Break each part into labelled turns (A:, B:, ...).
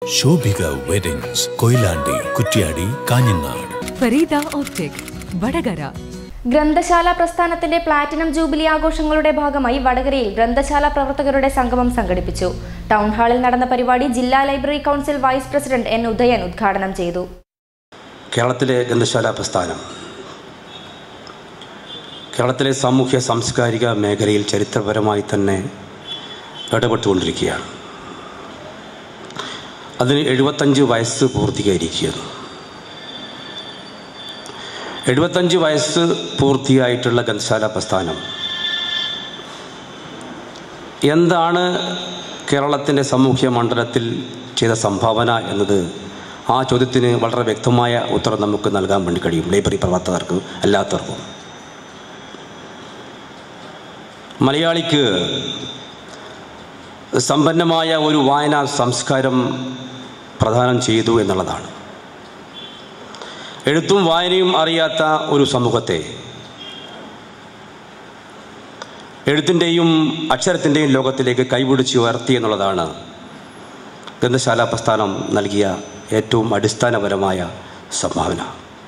A: Shobhika weddings Koyilandy Kuttiady Kanhangad
B: Fareeda optic Vadakara
C: ഗ്രന്ഥശാല പ്രസ്ഥാനത്തിന്റെ platinum jubilee ആഘോഷങ്ങളുടെ ഭാഗമായി വടകരയിൽ ഗ്രന്ഥശാല പ്രവർത്തകരുടെ സംഗമം സംഘടിപ്പിച്ചു ടൗൺ ഹാളിൽ നടന്ന പരിപാടി ജില്ലാ library council vice president N Udayan ഉദ്ഘാടനം ചെയ്തു
D: കേരളത്തിലെ ഗ്രന്ഥശാല പ്രസ്ഥാനം കേരളത്തിലെ സാമൂഹ്യ സാംസ്കാരിക മേഖലയിൽ ചരിത്രപരമായി തന്നെ ഇടപെട്ടുകൊണ്ടിരിക്കുകയാണ് അതിന് എഴുപത്തഞ്ച് വയസ്സ് പൂർത്തീകരിക്കുകയാണ് എഴുപത്തഞ്ച് വയസ്സ് പൂർത്തിയായിട്ടുള്ള ഗ്രന്ഥശാല പ്രസ്ഥാനം എന്താണ് കേരളത്തിൻ്റെ സാമൂഹ്യ മണ്ഡലത്തിൽ ചെയ്ത സംഭാവന എന്നത് ആ ചോദ്യത്തിന് വളരെ വ്യക്തമായ ഉത്തരം നമുക്ക് നൽകാൻ വേണ്ടി കഴിയും ലൈബ്രറി പ്രവർത്തകർക്ക് അല്ലാത്തവർക്കും മലയാളിക്ക് സമ്പന്നമായ ഒരു വായനാ സംസ്കാരം പ്രദാനം ചെയ്തു എന്നുള്ളതാണ് എഴുത്തും വായനയും അറിയാത്ത ഒരു സമൂഹത്തെ എഴുത്തിൻ്റെയും അക്ഷരത്തിൻ്റെയും ലോകത്തിലേക്ക് കൈപിടിച്ച് ഉയർത്തി എന്നുള്ളതാണ് ഗ്രന്ഥശാല പ്രസ്ഥാനം നൽകിയ ഏറ്റവും അടിസ്ഥാനപരമായ സംഭാവന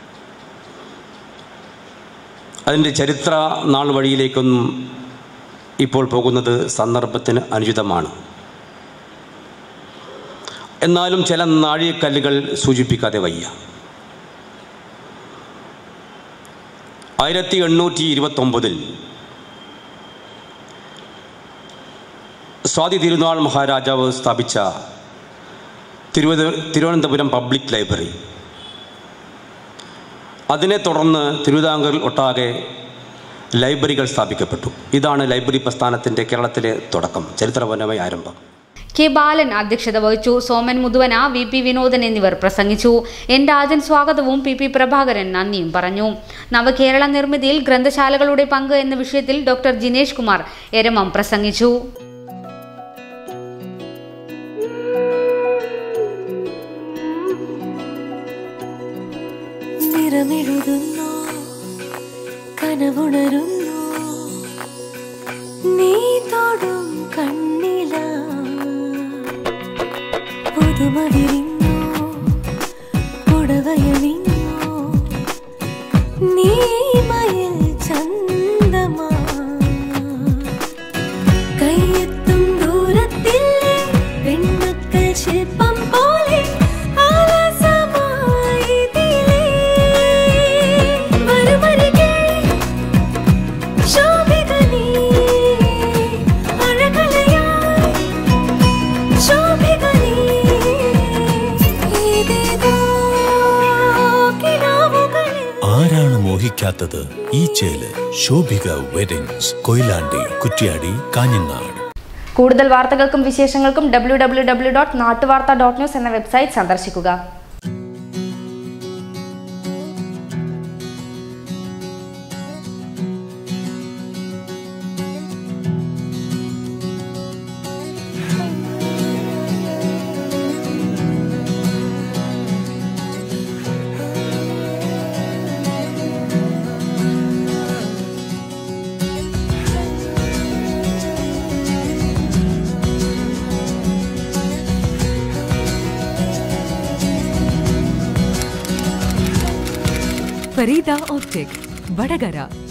D: അതിൻ്റെ ചരിത്ര നാൾ വഴിയിലേക്കൊന്നും ഇപ്പോൾ പോകുന്നത് സന്ദർഭത്തിന് അനുചിതമാണ് എന്നാലും ചില നാഴികക്കല്ലുകൾ സൂചിപ്പിക്കാതെ വയ്യ ആയിരത്തി എണ്ണൂറ്റി ഇരുപത്തൊമ്പതിൽ സ്വാതി തിരുനാൾ മഹാരാജാവ് സ്ഥാപിച്ച തിരുവന തിരുവനന്തപുരം പബ്ലിക് ലൈബ്രറി അതിനെ തുടർന്ന് തിരുവിതാംകൂറിൽ ഒട്ടാകെ ലൈബ്രറികൾ സ്ഥാപിക്കപ്പെട്ടു ഇതാണ് ലൈബ്രറി പ്രസ്ഥാനത്തിൻ്റെ കേരളത്തിലെ തുടക്കം ചരിത്രപരമായ ആരംഭം
E: കെ ബാലൻ അധ്യക്ഷത വഹിച്ചു സോമൻ മുതുവന വി പി വിനോദൻ എന്നിവർ പ്രസംഗിച്ചു എൻ രാജൻ സ്വാഗതവും പി പി പ്രഭാകരൻ നന്ദിയും പറഞ്ഞു നവകേരള നിർമ്മിതിയിൽ ഗ്രന്ഥശാലകളുടെ പങ്ക് എന്ന വിഷയത്തിൽ ഡോക്ടർ ജിനേഷ് കുമാർ എരമം പ്രസംഗിച്ചു
F: നിറമെഴുതുന്നു കനവുണരുന്നു നീ തൊടും കണ്ണില പുതുമ വിരിഞ്ഞു പുടവയണിഞ്ഞു നീ മയിൽ ചന്തമാ കയ്യെത്തും ദൂരത്തില്ലേ പെൺമക്കൾ ശില്പം പോലെ ആലസമായി ഇതിലേ വരുമരികെ ശോഭിക നീ അഴകലയായി ശോഭിക നീ ഏതേതോ കിനാവുകളിൽ
A: ആരാണ് മോഹിക്കാത്തത് ഈ ചേല് ശോഭിക വെഡിങ്സ് കൊയിലാണ്ടി കുറ്റ്യാടി കാഞ്ഞങ്ങാട്
C: കൂടുതൽ വാർത്തകൾക്കും വിശേഷങ്ങൾക്കും W W W dot Nattuvartha dot news എന്ന വെബ്സൈറ്റ് സന്ദർശിക്കുക
B: ഫരീദ ഓപ്റ്റിക് വടകര